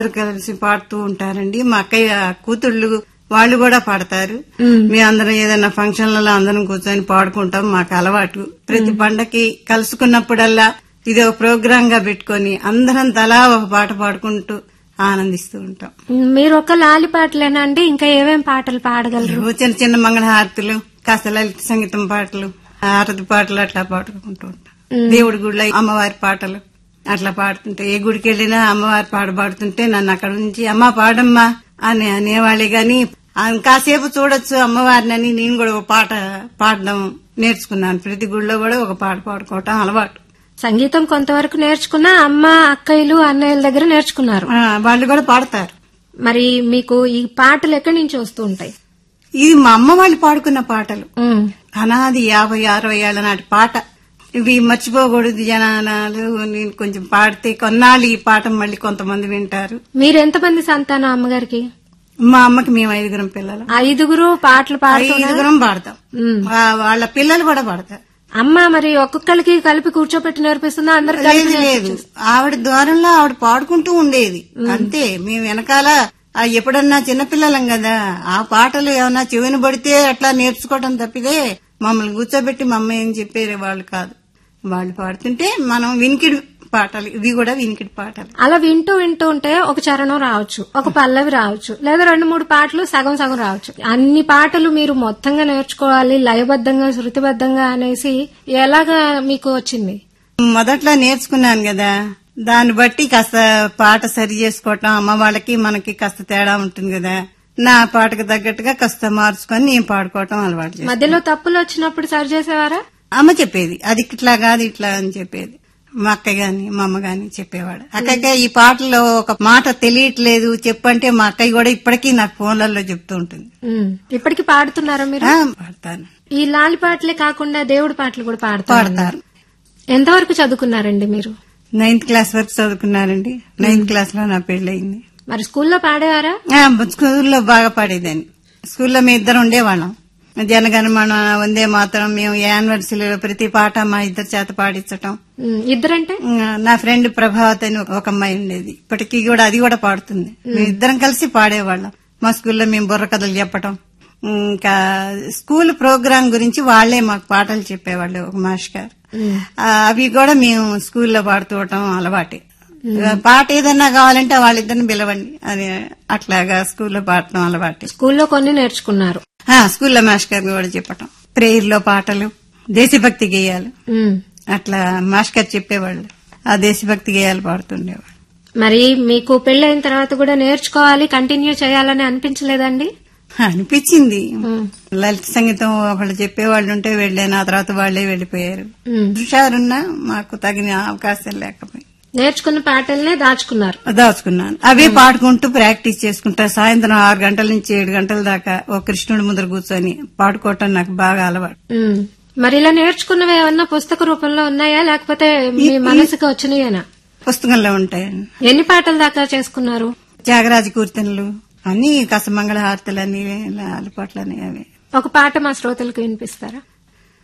అందరూ కలిసి పాడుతూ ఉంటారండి మా అక్కయ్య కూతుళ్ళు వాళ్ళు కూడా పాడతారు మీ అందరం ఏదైనా ఫంక్షన్లలో అందరం కూర్చొని పాడుకుంటాం మాకు అలవాటు ప్రతి పండకి కలుసుకున్నప్పుడల్లా ఇది ఒక ప్రోగ్రామ్ గా పెట్టుకొని అందరం తలా ఒక పాట పాడుకుంటూ ఆనందిస్తూ ఉంటాం మీరు ఒక లాలి పాటలేనా అండి ఇంకా ఏమేం పాటలు పాడగలరు ఏవో చిన్న చిన్న మంగళహారతులు కాస్త లలిత సంగీతం పాటలు ఆరతి పాటలు అట్లా పాడుకుంటూ ఉంటాం దేవుడి గుడిలో అమ్మవారి పాటలు అట్లా పాడుతుంటే ఏ గుడికి వెళ్ళినా అమ్మవారి పాట పాడుతుంటే నన్ను అక్కడ నుంచి అమ్మ పాడమ్మా అని అనేవాళ్ళే గాని ఆ కాసేపు చూడొచ్చు అమ్మవారిని అని నేను కూడా ఒక పాట పాడడం నేర్చుకున్నాను ప్రతి గుడిలో కూడా ఒక పాట పాడుకోవటం అలవాటు సంగీతం కొంతవరకు నేర్చుకున్నా అమ్మ అక్కయ్యలు అన్నయ్యల దగ్గర నేర్చుకున్నారు ఆ, వాళ్ళు కూడా పాడతారు మరి మీకు ఈ పాటలు ఎక్కడి నుంచి వస్తూ ఉంటాయి ఇది మా అమ్మ వాళ్ళు పాడుకున్న పాటలు ఉమ్. అనాది యాభై అరవై ఏళ్ల నాటి పాట ఇవి మర్చిపోకూడదు జనాలు నేను కొంచెం పాడితే కొన్నాళ్ళు ఈ పాట మళ్ళీ కొంతమంది వింటారు మీరు ఎంతమంది సంతానం అమ్మగారికి మా అమ్మకి మేము ఐదుగురం పిల్లలు ఐదుగురు పాటలు పాడుతున్నారు ఐదుగురం పాడతాం ఉమ్. వా- వాళ్ళ పిల్లలు కూడా పాడతారు అమ్మ మరి ఒక్కొక్కరికి కలిపి కూర్చోపెట్టి నేర్పిస్తుందా అందరు లేదు లేదు ఆవిడ ద్వారంలో ఆవిడ పాడుకుంటూ ఉండేది అంతే మేము వెనకాల ఆ ఎప్పుడన్నా చిన్నపిల్లలం కదా ఆ పాటలు ఏమన్నా చెవిని పడితే అట్లా నేర్చుకోవటం తప్పితే మమ్మల్ని కూర్చోబెట్టి మా అమ్మ ఏం చెప్పేది వాళ్ళు కాదు వాళ్ళు పాడుతుంటే మనం వినికిడి పాటలు ఇవి కూడా వినికిడి పాటలు అలా వింటూ వింటూ ఉంటే ఒక చరణం రావచ్చు ఒక పల్లవి రావచ్చు లేదా రెండు మూడు పాటలు సగం సగం రావచ్చు అన్ని పాటలు మీరు మొత్తంగా నేర్చుకోవాలి లయబద్ధంగా శృతిబద్ధంగా అనేసి ఎలాగా మీకు వచ్చింది మొదట్లో నేర్చుకున్నాను కదా దాన్ని బట్టి కాస్త పాట సరి చేసుకోవటం అమ్మ వాళ్ళకి మనకి కాస్త తేడా ఉంటుంది కదా నా పాటకు తగ్గట్టుగా కాస్త మార్చుకొని నేను పాడుకోవటం అలవాటు చేశాను. మధ్యలో తప్పులు వచ్చినప్పుడు సరి చేసేవారా అమ్మ చెప్పేది అది ఇట్లా కాదు ఇట్లా అని చెప్పేది మా అక్క గాని మా అమ్మ గాని చెప్పేవాడు అక్కయ్య ఈ పాటలో ఒక మాట తెలియట్లేదు చెప్పంటే మా అక్కయ్య కూడా ఇప్పటికీ నాకు ఫోన్లలో చెప్తూ ఉంటుంది ఉమ్. ఇప్పటికి పాడుతున్నారా మీరు ఆ, పాడతాను ఈ లాలి పాటలే కాకుండా దేవుడి పాటలు కూడా పాడతారు పాడతారు ఎంతవరకు చదువుకున్నారండి మీరు నైన్త్ క్లాస్ వరకు చదువుకున్నారండి నైన్త్ క్లాస్ లో నా పెళ్ళయింది మరి స్కూల్లో పాడేవారా ఆ, స్కూల్లో బాగా పాడేదాన్ని స్కూల్లో మేము ఇద్దరు ఉండేవాళ్ళం జనగణమన వందే మాత్రం మేము యానివర్సరీలో ప్రతి పాట మా ఇద్దరు చేత పాడించటం ఉమ్. ఇద్దరంటే ఆ, నా ఫ్రెండ్ ప్రభావత్ అని ఒక అమ్మాయి ఉండేది ఇప్పటికీ కూడా అది కూడా పాడుతుంది మేము ఇద్దరం కలిసి పాడేవాళ్ళం మా స్కూల్లో మేము బుర్ర కథలు చెప్పటం ఇంకా స్కూల్ ప్రోగ్రాం గురించి వాళ్లే మాకు పాటలు చెప్పేవాళ్ళు ఒక మాష్ గారు ఆ, అవి కూడా మేము స్కూల్లో పాడుతూవటం అలవాటే పాట ఏదన్నా కావాలంటే వాళ్ళిద్దరిని పిలవండి అని అట్లాగా స్కూల్లో పాడటం అలవాటే స్కూల్లో కొన్ని నేర్చుకున్నారు ఆ, స్కూల్లో మాష్ గారు కూడా చెప్పటం ప్రేయర్ లో పాటలు దేశభక్తి గేయాలు ఉమ్. అట్లా మాష్ గారు చెప్పేవాళ్ళు ఆ దేశభక్తి గేయాలు పాడుతుండేవాళ్ళు మరి మీకు పెళ్ళైన తర్వాత కూడా నేర్చుకోవాలి కంటిన్యూ చేయాలని అనిపించలేదండి అనిపించింది ఉమ్. లలిత సంగీతం ఒకళ్ళు చెప్పేవాళ్ళు ఉంటే వెళ్ళాను ఆ తర్వాత వాళ్లే వెళ్లిపోయారు ఉమ్. హుషారున్నా మాకు తగిన అవకాశం లేకపోయింది నేర్చుకున్న పాటల్నే దాచుకున్నారు దాచుకున్నాను అవే పాడుకుంటూ ప్రాక్టీస్ చేసుకుంటా సాయంత్రం ఆరు గంటల నుంచి ఏడు గంటల దాకా ఓ కృష్ణుడి ముందర కూర్చొని పాడుకోవటం నాకు బాగా అలవాటు ఉమ్. మరి ఇలా నేర్చుకున్నవి ఏమన్నా పుస్తక రూపంలో ఉన్నాయా లేకపోతే మీ మనసుకు వచ్చినాయేనా పుస్తకంలో ఉంటాయండి ఎన్ని పాటల దాకా చేసుకున్నారు త్యాగరాజ కీర్తనలు అన్ని కసమంగళ హారతలని లాలిపాట్లని అవి ఒక పాట మా శ్రోతలకు వినిపిస్తారా